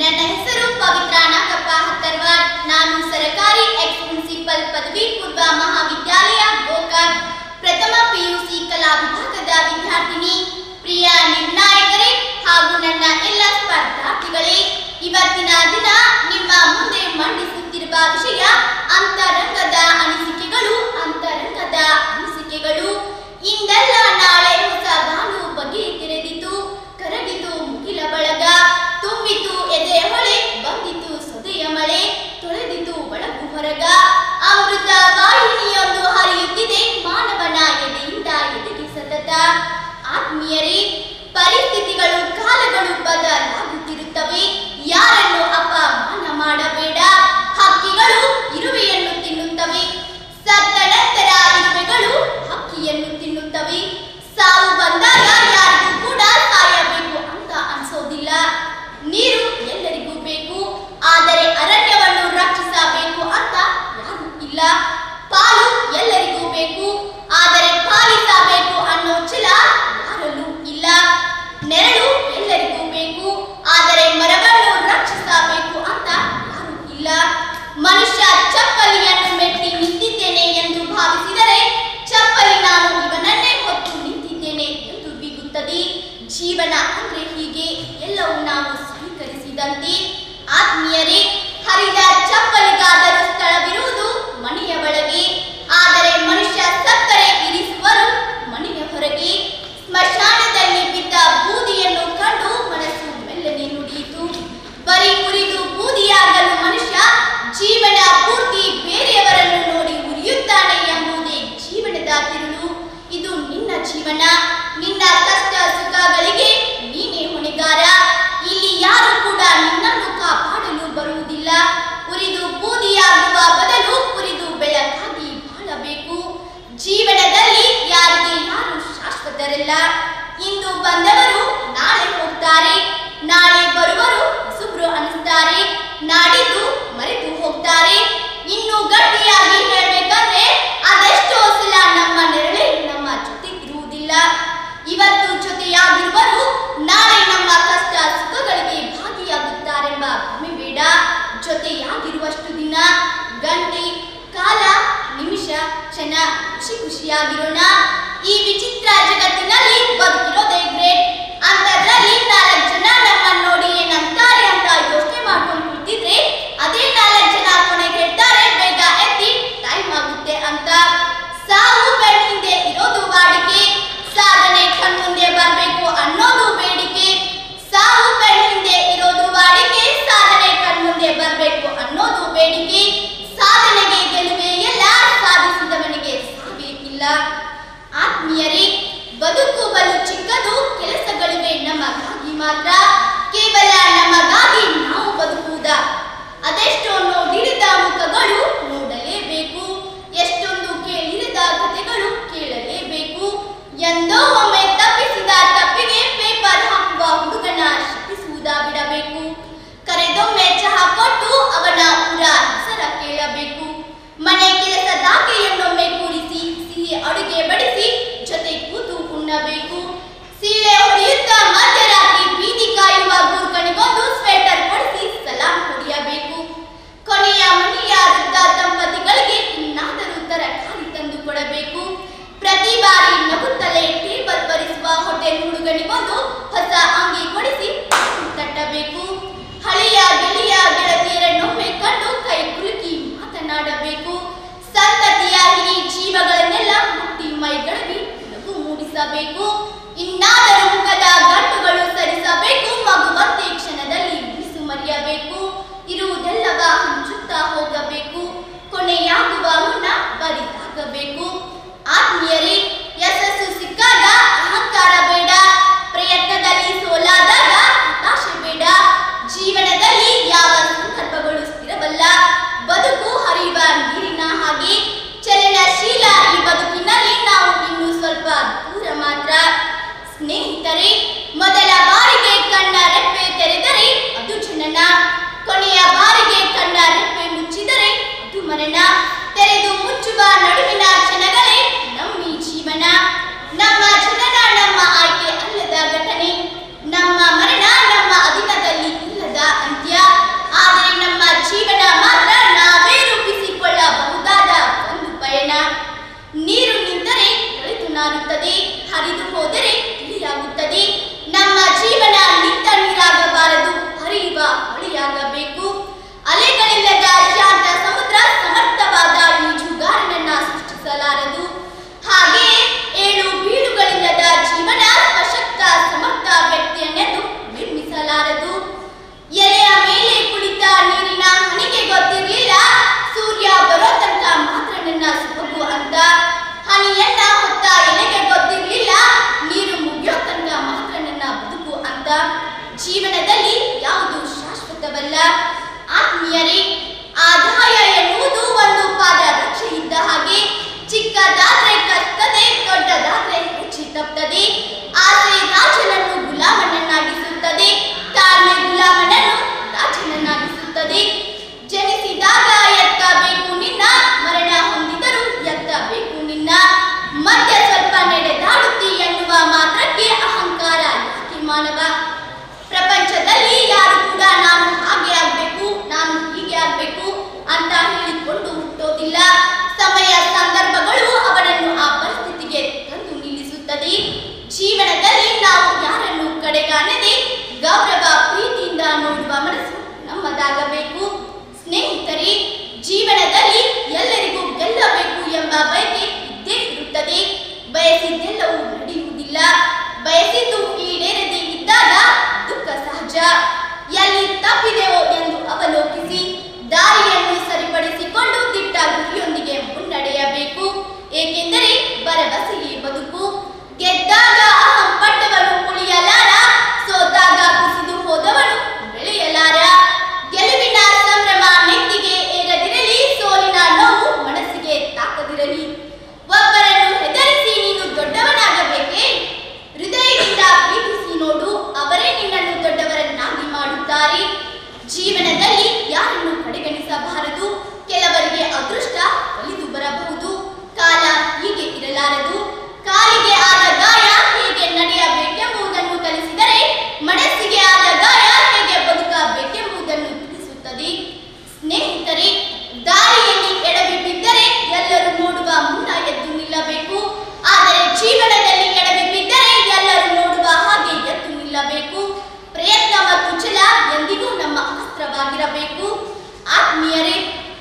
ನನ್ನ ಹೆಸರು ಪವಿತ್ರ ನಾಗಪ್ಪ ಹತ್ತರ್ವಾಡ್ ನಾನು ಸರಕಾರಿ ಎಕ್ಸ್ ಮುನ್ಸಿಪಲ್ ಪದವಿ ಪೂರ್ವ ಮಹಾವಿದ್ಯಾಲಯ ಗೋಕಾಕ್ ಪ್ರಥಮ ಪಿಯುಸಿ ಕಲಾ ವಿಭಾಗದ ವಿದ್ಯಾರ್ಥಿನಿ ಪ್ರಿಯ ನಿರ್ಣಾಯಕರೇ ಹಾಗೂ ನನ್ನ ಎಲ್ಲ ಸ್ಪರ್ಧಾರ್ಥಿಗಳೇ ಇವತ್ತಿನ ದಿನ ನಿಮ್ಮ ಮುಂದೆ ಮಂಡಿಸುತ್ತಿರುವ ವಿಷಯ ಅಂತರಂಗದ ಅನಿಸಿಕೆಗಳು ಅಂತರಂಗದ ಅನಿಸಿಕೆಗಳು ಇಂದಲ್ಲ ನಾಳೆ ಹೊಸ ಬಾನು ಬಗೆ ತೆರೆದಿತು ಕರಗಿತು ಮುಗಿಲ ಬಳಗ ತುಂಬಿತು ಎದೆ ಹೊಳೆ ಬಂದಿತು ಸೊದೆಯ ಮಳೆ ತೊಳೆದಿತು ಒಳಗು ಹೊರಗ ಅಮೃತ ವಾಹಿನಿಯೊಂದು ಹರಿಯುತ್ತಿದೆ ಮಾನವನ ಎದೆಯಿಂದ ಎದೆಗೆ ಸತತ ಆತ್ಮೀಯರೇ ಪರಿಸ್ಥಿತಿಗಳು ಕಾಲಗಳು ಬದಲಾಗುತ್ತಿರುತ್ತವೆ ಯಾರನ್ನು ಅಪಮಾನ ಮಾಡಬೇಡ ಹಕ್ಕಿಗಳು ಇರುವೆಯನ್ನು ತಿನ್ನುತ್ತವೆ ಸತ್ತ ನಂತರ ಇರುವೆಗಳು ಹಕ್ಕಿಯನ್ನು ತಿನ್ನುತ್ತವೆ ಸಾವು ಬಂದಾಗ ಯಾರಿಗೂ ಕೂಡ ಸಾಯಬೇಕು ಅಂತ ಅನ್ಸೋದಿಲ್ಲ ನೀರು ಎಲ್ಲರಿಗೂ ಬೇಕು ಆದರೆ ಅರಣ್ಯವನ್ನು ರಕ್ಷಿಸಬೇಕು ಅಂತ ಯಾರು ಇಲ್ಲ ಪಾಲು ಎಲ್ಲರಿಗೂ ಬೇಕು ಆದರೆ ಪಾಲಿಸಬೇಕು ಅನ್ನೋ ಛಲ ಯಾರಲ್ಲೂ ಇಲ್ಲ ನೆರಳು ಎಲ್ಲರಿಗೂ ಬೇಕು ಆದರೆ ಮರವನ್ನು ರಕ್ಷಿಸಬೇಕು ಅಂತ ಯಾರು ಇಲ್ಲ ಮನುಷ್ಯ ಚಪ್ಪಲಿಯನ್ನು ಮೆಟ್ಟಿ ನಿಂತಿದ್ದೇನೆ ಎಂದು ಭಾವಿಸಿದರೆ ಚಪ್ಪಲಿ ನಾನು ಇವನನ್ನೇ ಹೊತ್ತು ನಿಂತಿದ್ದೇನೆ ಎಂದು ಬಿಗುತ್ತದೆ ಜೀವನ ಅಂದ್ರೆ ಹೀಗೆ ಎಲ್ಲವೂ ನಾವು ಸ್ವೀಕರಿಸಿದಂತೆ ಆತ್ಮೀಯರೇ ಹರಿದ ಚಪ್ಪಲಿಗಾದರೂ ಸ್ಥಳವಿರುವುದು ಮನೆಯ ಒಳಗೆ ಆದರೆ ಮನುಷ್ಯ ಸತ್ತರೆ ಇರಿಸುವರು ಮನೆಯ ಹೊರಗೆ ಸ್ಮಶಾನದಲ್ಲಿ ಬಿದ್ದ ಬೂದಿಯನ್ನು ಕಂಡು ಮನಸ್ಸು ಮೆಲ್ಲನೆ ನುಡಿಯಿತು ಬರೀ ಉರಿದು ಬೂದಿಯಾಗಲು ಮನುಷ್ಯ ಜೀವನ ಪೂರ್ತಿ ಬೇರೆಯವರನ್ನು ನೋಡಿ ಉರಿಯುತ್ತಾನೆ ಎಂಬುದೇ ಜೀವನದ ತಿರುಳು ಇದು ನಿನ್ನ ಜೀವನ ನಿನ್ನ ಕಷ್ಟ ಸುಖಗಳಿಗೆ ನೀನೇ ಹೊಣೆಗಾರ ಇಲ್ಲಿ ಯಾರು ಕೂಡ ನಿನ್ನನ್ನು ಕಾಪಾಡಲು ಬರುವುದಿಲ್ಲ ಉರಿದು ಬೂದಿಯಾಗುವ ಬದಲು ಉರಿದು ಬೆಳಕಾಗಿ ಬಾಳಬೇಕು ಜೀವನದಲ್ಲಿ ಯಾರಿಗೆ ಯಾರು ಶಾಶ್ವತರಲ್ಲ ಇಂದು ಬಂದವರು ನಾಳೆ ಹೋಗ್ತಾರೆ ನಾಳೆ ಬರುವರು ಹೊಸಬ್ರು ಅನಿಸ್ತಾರೆ ನಾಡಿದ್ದು ಮರೆತು ಹೋಗ್ತಾರೆ ಇನ್ನು ಗಟ್ಟಿಯಾಗಿ ಹೇಳ್ಬೇಕಂದ್ರೆ ಅದೆಷ್ಟೋ ಸಲ ನಮ್ಮ ನೆರಳೆ ನಮ್ಮ ಜೊತೆ ಇರುವುದಿಲ್ಲ ಇವತ್ತು ಜೊತೆಯಾಗಿರುವರು ನಾಳೆ ನಮ್ಮ ಕಷ್ಟ ಸುಖಗಳಿಗೆ ಭಾಗಿಯಾಗುತ್ತಾರೆಂಬ ಭ್ರಮೆ ಬೇಡ ಜೊತೆಯಾಗಿರುವಷ್ಟು ದಿನ ಗಂಟೆ ಕಾಲ ನಿಮಿಷ ಕ್ಷಣ ಖುಷಿ ಖುಷಿಯಾಗಿರೋಣ ಈ ವಿಚಿತ್ರ ಜಗತ್ತಿನಲ್ಲಿ ಬದುಕಿರೋದೇ ಗ್ರೇಟ್ ಅಂತದ್ರಲ್ಲಿ ನಾಲ್ಕು ಜನ ನಮ್ಮನ್ನ ನೋಡಿ ಏನಂತಾರೆ ಅಂತ ಯೋಚನೆ ಮಾಡ್ಕೊಂಡು ಕೂತಿದ್ರೆ ಅದೇ ನಾಲ್ಕು ಜನ ಕೊನೆಗೆ ಹೇಳ್ತಾರೆ ಬೇಗ ಎತ್ತಿ ಟೈಮ್ ಆಗುತ್ತೆ ಅಂತ ಸಾವು ಬೆಳ್ ಹಿಂದೆ ಇರೋದು ವಾಡಿಕೆ ಸಾಧನೆ ಕಣ್ಮುಂದೆ ಬರ್ಬೇಕು ಅನ್ನೋದು ಬೇಡಿಕೆ ಸಾವು ಬೆಳ್ ಹಿಂದೆ ಇರೋದು ವಾಡಿಕೆ ಸಾಧನೆ ಕಣ್ಮುಂದೆ ಬರ್ಬೇಕು ಅನ್ನೋದು ಬೇಡಿಕೆ ಸಾಧನೆಗೆ ಗೆಲುವೆ ಎಲ್ಲ ಸಾಧಿಸಿದವನಿಗೆ ಸಾವೇ ಇಲ್ಲ ಆತ್ಮೀಯರೇ ಬದುಕು ಬಲು ಚಿಕ್ಕದು ಕೆಲಸಗಳಿವೆ ನಮಗಾಗಿ ಮಾತ್ರ ಕೇವಲ ನಮಗಾಗಿ ನಾವು ಬದುಕುವುದ ಅದೆಷ್ಟೋ ನೋಡಿರದ ಮುಖಗಳು ನೋಡಲೇಬೇಕು ಎಷ್ಟೊಂದು ಕೇಳಿರದ ಕಥೆಗಳು ಕೇಳಲೇಬೇಕು ಎಂದೋ ಒಮ್ಮೆ ತಪ್ಪಿಸಿದ ತಪ್ಪಿಗೆ ಪೇಪರ್ ಹಾಕುವ ಹುಡುಗನ ಶಪಿಸುವುದ ಬಿಡಬೇಕು ಕರೆದೊಮ್ಮೆ ಚಹಾ ಕೊಟ್ಟು ಅವನ ಊರ ಹೆಸರ ಕೇಳಬೇಕು ಮನೆ ಕೆಲಸದಾಕೆಯನ್ನೊಮ್ಮೆ ಕೂರಿಸಿ ಸಿಹಿ ಅಡುಗೆ ಬಡಿಸಿ ಜೊತೆ ಕೂತು ಉಣ್ಣಬೇಕು ಸೀಳೆ ಹೊಡೆಯುತ್ತ ಮಧ್ಯರಾತ್ರಿ ಬೀದಿ ಕಾಯುವ ಗೂರ್ಖನಿಗೊಂದು ಸ್ವೆಟರ್ ಕೊಡಿಸಿ ಸಲಾಂ ಹೊಡೆಯಬೇಕು ಕೊನೆಯ ಮನೆಯ ವೃದ್ಧ ದಂಪತಿಗಳಿಗೆ ಇನ್ನಾದರೂ ತರಕಾರಿ ತಂದು ಕೊಡಬೇಕು ಪ್ರತಿ ಬಾರಿ ನಗುತ್ತಲೇ ಟೇಬಲ್ ಬರಿಸುವ ಹೋಟೆಲ್ ಹುಡುಗನಿಗೊಂದು ಹೊಸ ಅಂಗಿ ಕೊಡಿಸಿ ತಟ್ಟಬೇಕು ಹಳೆಯ ಗೆಳೆಯ ಗೆಳತಿಯರನ್ನೊಮ್ಮೆ ಕಂಡು ಕೈ ಕುಲುಕಿ ಮಾತನಾಡಬೇಕು ಸಂತತಿಯ ಹಿರಿ ಜೀವಗಳನ್ನೆಲ್ಲ ಮುಟ್ಟಿ ಮೈಗಳಿಗೆ ನಗು ಮೂಡಿಸಬೇಕು ಇನ್ನಾದರೂ ಮುಖದ ಗಂಟುಗಳು ಸರಿಸಬೇಕು ಮಗುವಂತೆ ಕ್ಷಣದಲ್ಲಿ ಬಿಸು ಮರೆಯಬೇಕು ಇರುವುದೆಲ್ಲವ ಹಂಚುತ್ತಾ ಹೋಗಬೇಕು ಕೊನೆಯಾಗುವ ಮುನ್ನ ಬರಿದಾಗಬೇಕು ಆತ್ಮೀಯರೇ ಯಶಸ್ಸು ಸಿಕ್ಕಾಗ ಅಹಂಕಾರ ಬೇಡ ಪ್ರಯತ್ನದಲ್ಲಿ ಸೋಲಾದಾಗ ಹತಾಶೆ ಬೇಡ ಜೀವನದಲ್ಲಿ ಯಾವ ಸಂದರ್ಭಗಳು ಸ್ಥಿರವಲ್ಲ ನೀರು ನಿಂತರೆ ಕೊಳೆತು ನಾರುತ್ತದೆ ಹರಿದು ಹೋದರೆ ತಿಳಿಯಾಗುತ್ತದೆ ನಮ್ಮ ಜೀವನ ನಿಂತ ನೀರಾಗಬಾರದು ಹರಿಯುವ ಹೊಳೆಯಾಗಬೇಕು ಅಲೆಗಳಿಲ್ಲದ ಶಾಂತ ಸಮುದ್ರ ಸಮರ್ಥವಾದ ಈಜುಗಾರನನ್ನ ಸೃಷ್ಟಿಸಲಾರದು ಹಾಗೆಯೇ ಏಳು ಬೀಳುಗಳಿಲ್ಲದ ಜೀವನ ಸಶಕ್ತ ಸಮರ್ಥ ವ್ಯಕ್ತಿಯನ್ನೆಂದು ನಿರ್ಮಿಸಲಾರದು ಎಲೆಯ ಮೇಲೆ ಕುಳಿತ ನೀರಿನ ಹನಿಗೆ ಗೊತ್ತಿರಲಿಲ್ಲ ಸೂರ್ಯ ಬರೋ ತನಕ ಮಾತ್ರ ನನ್ನ ಸೊಬಗು ಅಂತ ಹನಿಯನ್ನ ಹೊತ್ತ ಎಲೆಗೆ ಗೊತ್ತಿರಲಿಲ್ಲ ನೀರು ಮುಗಿಯೋ ತನಕ ಮಾತ್ರ ನನ್ನ ಬದುಕು ಅಂತ ಜೀವನದಲ್ಲಿ ಯಾವುದು ಶಾಶ್ವತವಲ್ಲ ಆತ್ಮೀಯರೇ ಆದಾಯ ಎನ್ನುವುದು ಒಂದು ಪಾದ ರಕ್ಷೆ ಇದ್ದ ಹಾಗೆ ಚಿಕ್ಕದಾದ್ರೆ ಕರ್ತದೆ ದೊಡ್ಡದಾದ್ರೆ ರುಚಿ ತಪ್ಪುತ್ತದೆ ಆದ್ರೆ ರಾಜನನ್ನು ಗುಲಾಮನನ್ನಾಗಿಸುತ್ತದೆ ತಾಳ್ಮೆ ಗುಲಾಮನನ್ನು ರಾಜನನ್ನಾಗಿಸುತ್ತದೆ ಜನಿಸಿದಾಗ ಎತ್ತಬೇಕು ನಿನ್ನ ಮರಣ ಹೊಂದಿದರೂ ಎತ್ತಬೇಕು ನಿನ್ನ ಮಧ್ಯ ಸ್ವಲ್ಪ ನಡೆದಾಡುತ್ತಿ ಎನ್ನುವ ಮಾತ್ರಕ್ಕೆ ಅಹಂಕಾರ ಯಾಕೆ ಮಾನವ ಪ್ರಪಂಚದಲ್ಲಿ ಯಾರು ಕೂಡ ನಾನು ಹಾಗೆ ಆಗ್ಬೇಕು ನಾನು ಹೀಗೆ ಆಗ್ಬೇಕು ಅಂತ ಹೇಳಿಕೊಂಡು ಹುಟ್ಟೋದಿಲ್ಲ ಸಮಯ ಸಂದರ್ಭಗಳು ಅವನನ್ನು ಆ ಪರಿಸ್ಥಿತಿಗೆ ತಂದು ನಿಲ್ಲಿಸುತ್ತದೆ ಜೀವನದಲ್ಲಿ ನಾವು ಯಾರನ್ನು ಕಡೆಗಾಣದೆ ಗೌರವ ಪ್ರೀತಿಯಿಂದ ನೋಡುವ ಮನಸ್ಸು ನಮ್ಮದಾಗಬೇಕು ಸ್ನೇಹಿತರೆ ಜೀವನದಲ್ಲಿ ಎಲ್ಲರಿಗೂ ಗೆಲ್ಲಬೇಕು ಎಂಬ ಬಯಕೆ ಇದ್ದೇ ಇರುತ್ತದೆ ಬಯಸಿದ್ದೆಲ್ಲವೂ ನಡೆಯುವುದಿಲ್ಲ ಬಯಸಿದ್ದು ಈಡೇರದೆ ಇದ್ದಾಗ ದುಃಖ ಸಹಜ ಎಲ್ಲಿ ತಪ್ಪಿದೆವೋ ಎಂದು ಅವಲೋಕಿಸಿ ದಾರಿಯನ್ನು ಸರಿಪಡಿಸಿಕೊಂಡು ದಿಟ್ಟ ಗುರಿಯೊಂದಿಗೆ ಮುನ್ನಡೆಯಬೇಕು ಏಕೆಂದರೆ ಭರವಸೆಯೇ ಬದುಕು ಗೆದ್ದಾಗ ಅಹಂ ಪಟ್ಟವನು ಉಳಿಯಲಾರ ಸೋತಾಗ ಕುಸಿದು ಹೋದವನು ಬೆಳೆಯಲಾರ ಗೆಲುವಿನ ಸಂಭ್ರಮ ನೆತ್ತಿಗೆ ಏರದಿರಲಿ ಸೋಲಿನ ನೋವು ಮನಸ್ಸಿಗೆ ತಾಕದಿರಲಿ ಒಬ್ಬರನ್ನು ಹೆದರಿಸಿ ನೀನು ದೊಡ್ಡವನಾಗಬೇಕೇ ಹೃದಯದಿಂದ ಪ್ರೀತಿಸಿ ನೋಡು ಅವರೇ ನಿನ್ನನ್ನು ದೊಡ್ಡವರನ್ನಾಗಿ ಮಾಡುತ್ತಾರೆ ಜೀವನದಲ್ಲಿ ಯಾರನ್ನು ಕಡೆಗಣಿಸಬಾರದು ಕೆಲವರಿಗೆ ಅದೃಷ್ಟ ಒಲಿದು ಬರಬಹುದು ಕಾಲ ಹೀಗೆ ಇರಲಾರದು ಕಾಲಿಗೆ ಆದ ಗಾಯ ಹೇಗೆ ನಡೆಯಬೇಕೆಂಬುದನ್ನು ಕಲಿಸಿದರೆ ಮನಸ್ಸಿಗೆ ಆದ ಗಾಯ ಹೇಗೆ ಬದುಕಬೇಕೆಂಬುದನ್ನು ತಿಳಿಸುತ್ತದೆ ಸ್ನೇಹಿತರೆ ದಾರಿಯಲ್ಲಿ ಎಡವಿ ಬಿದ್ದರೆ ಎಲ್ಲರೂ ನೋಡುವ ಮುನ್ನ ಎದ್ದು ನಿಲ್ಲಬೇಕು ಆದರೆ ಜೀವನದಲ್ಲಿ ಎಡವಿ ಬಿದ್ದರೆ ಎಲ್ಲರೂ ನೋಡುವ ಹಾಗೆ ಎದ್ದು ನಿಲ್ಲಬೇಕು ಪ್ರಯತ್ನ ಮತ್ತು ಛಲ ಎಂದಿಗೂ ನಮ್ಮ ಅಸ್ತ್ರವಾಗಿರಬೇಕು ಆತ್ಮೀಯರೇ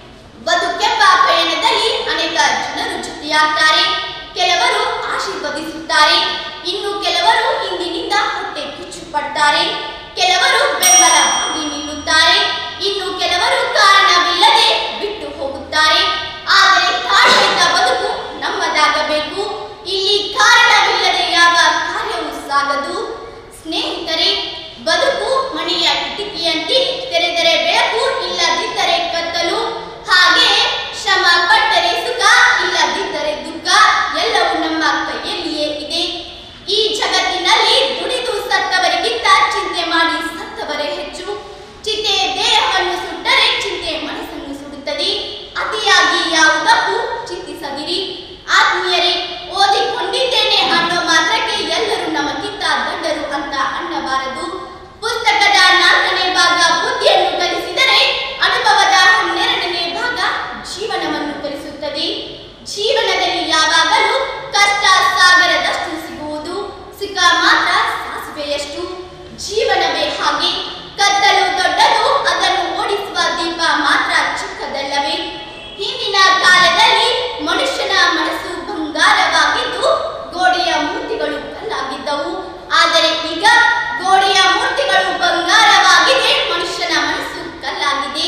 ಬದುಕೆಂಬ ಪಯಣದಲ್ಲಿ ಅನೇಕ ಜನರು ಜೊತೆಯಾಗ್ತಾರೆ ಕೆಲವರು ಆಶೀರ್ವದಿಸುತ್ತಾರೆ ಇನ್ನು ಕೆಲವರು ಹಿಂದಿನಿಂದ ಹೊಟ್ಟೆ ಕಿಚ್ಚು ಪಡ್ತಾರೆ ಕೆಲವರು ಬೆಂಬಲವಾಗಿ ನಿಲ್ಲುತ್ತಾರೆ ಇನ್ನು ಕೆಲವರು ಕಾರಣವಿಲ್ಲದೆ ಬಿಟ್ಟು ಹೋಗುತ್ತಾರೆ ಆದರೆ ಕಾರಣದ ಬದುಕು ನಮ್ಮದಾಗಬೇಕು ಇಲ್ಲಿ ಕಾರಣವಿಲ್ಲದೆ ಯಾವ ಕಾರ್ಯವೂ ಸಾಗದು ಸ್ನೇಹಿತರೆ ಬದುಕು ಮನೆಯ ಕಿಟಕಿಯಂತೆ ತೆರೆದರೆ ಬೆಳಕು ಇಲ್ಲದಿದ್ದರೆ ಕತ್ತಲು ಹಾಗೆ ಶ್ರಮ ಪಟ್ಟರೆ ಸುಖ ಇಲ್ಲದಿದ್ದರೆ ದುಃಖ ಎಲ್ಲವೂ ನಮ್ಮ ಕೈಯಲ್ಲಿಯೇ ಇದೆ ಈ ಜಗತ್ತಿನಲ್ಲಿ ದುಡಿದು ಸತ್ತವರಿಗಿಂತ ಚಿಂತೆ ಮಾಡಿ ಸತ್ತವರೇ ಹೆಚ್ಚು ಚಿತೆ ದೇಹವನ್ನು ಸುಟ್ಟರೆ ಚಿಂತೆ ಮನಸ್ಸನ್ನು ಸುಡುತ್ತದೆ ಅತಿಯಾಗಿ ಯಾವುದಕ್ಕೂ ಚಿಂತಿಸದಿರಿ ಆತ್ಮೀಯರೇ ಓದಿಕೊಂಡಿದ್ದೇನೆ ಅನ್ನೋ ಮಾತ್ರಕ್ಕೆ ಎಲ್ಲರೂ ನಮಗಿಂತ ದೊಡ್ಡರು ಅಂತ ಅನ್ನಬಾರದು ಪುಸ್ತಕದ ನಾಲ್ಕನೇ ಭಾಗ ಬುದ್ಧಿಯನ್ನು ಕಲಿಸಿದರೆ ಅನುಭವದ ಹನ್ನೆರಡನೇ ಭಾಗ ಜೀವನವನ್ನು ಕಲಿಸುತ್ತದೆ ಜೀವನದಲ್ಲಿ ಯಾವಾಗಲೂ ಕಷ್ಟ ಸಾಗರದಷ್ಟು ಸಿಗುವುದು ಸುಖ ಮಾತ್ರ ಸಾಸಿವೆಯಷ್ಟು ಜೀವನವೇ ಹಾಗೆ ಕತ್ತಲು ದೊಡ್ಡದು ಅದನ್ನು ಓಡಿಸುವ ದೀಪ ಮಾತ್ರ ಚಿಕ್ಕದಲ್ಲವೇ ಹಿಂದಿನ ಕಾಲದಲ್ಲಿ ಮನುಷ್ಯನ ಮನಸ್ಸು ಬಂಗಾರವಾಗಿದ್ದು ಗೋಡೆಯ ಮೂರ್ತಿಗಳು ಕಲ್ಲಾಗಿದ್ದವು ಆದರೆ ಈಗ ಗೋಡೆಯ ಮೂರ್ತಿಗಳು ಬಂಗಾರವಾಗಿದೆ ಮನುಷ್ಯನ ಮನಸ್ಸು ಕಲ್ಲಾಗಿದೆ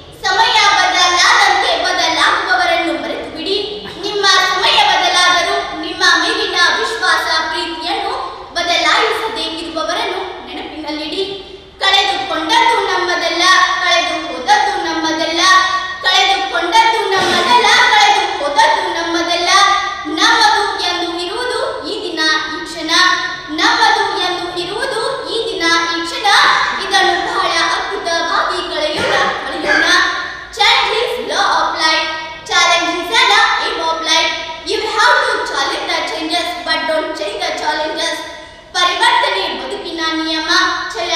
ಸಮಯ ಬದಲಾದಂತೆ ಬದಲಾಗುವವರನ್ನು ಮರೆತು ಬಿಡಿ ನಿಮ್ಮ ಸಮಯ ಬದಲಾದರೂ ನಿಮ್ಮ ಮೇಲಿನ ವಿಶ್ವಾಸ ಪ್ರೀತಿಯನ್ನು ಬದಲಾಯಿಸದೇ ಇರುವವರನ್ನು ನೆನಪಿನಲ್ಲಿಡಿ ಕಳೆದುಕೊಂಡದ್ದು ನಮ್ಮದಲ್ಲ ಕಳೆದು ಹೋದದ್ದು ನಮ್ಮದಲ್ಲ ಕಳೆದುಕೊಂಡದ್ದು ನಮ್ಮದಲ್ಲ ಕಳೆದು ಹೋದದ್ದು ನಮ್ಮದಲ್ಲ ನಮ್ಮದು ಎಂದು ಇರುವುದು ಈ ದಿನ ಈ ಕ್ಷಣ ನಮ್ಮದು ಎಂದು ಇರುವುದು ಈ ದಿನ ಈ ಕ್ಷಣ ಇದನ್ನು ಬಹಳ ಅದ್ಭುತವಾಗಿ ಕಳೆಯೋಣ ಕಳೆಯೋಣ Chant is law of life. Challenge is an aim of life. You have to challenge the changes, but don't change the challenges. ಪರಿವರ್ತನೆ ಬದುಕಿನ ನಿಯಮ ಛಲ